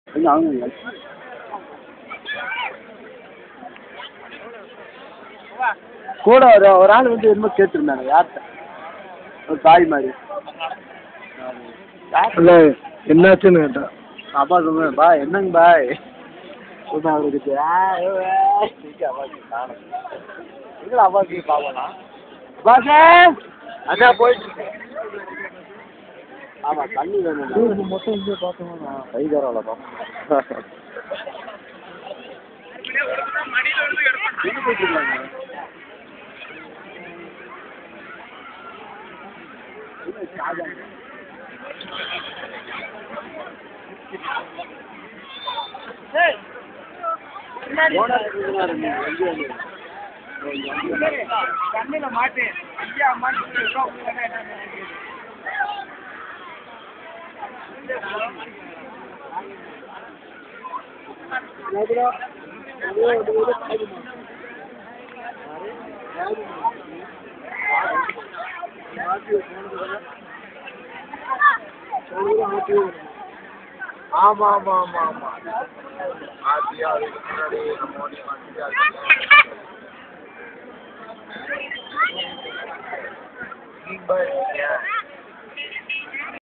கொஞ்சம் அவங்க கூட ஒரு ஒரு ஆள் வந்து என்னமோ கேட்டிருந்தாங்க யார்கிட்ட ஒரு தாய் மாதிரி இல்லை என்னாச்சுன்னு கேட்டேன் அப்பா சொன்னேன் பா என்னங்க பாய் சொன்னா அவருக்கு அப்பாக்கு காணும் எங்களை அப்பாக்கு பாப்பலாம் பாசே அதான் போயிட்டு ஆமா தண்ணி வேணும் மொத்தம் இங்கே பார்த்தோம்னா கை தரல பாப்போம் எங்க போயிட்டு இருக்காங்க கண்ணில் மாட்டு ஐயா மாட்டு ஆமா ஆமா ஆமா ஆமா ஆத்தியா அதுக்கு முன்னாடி நம்ம ஓடி வந்துட்டு நீ பாய்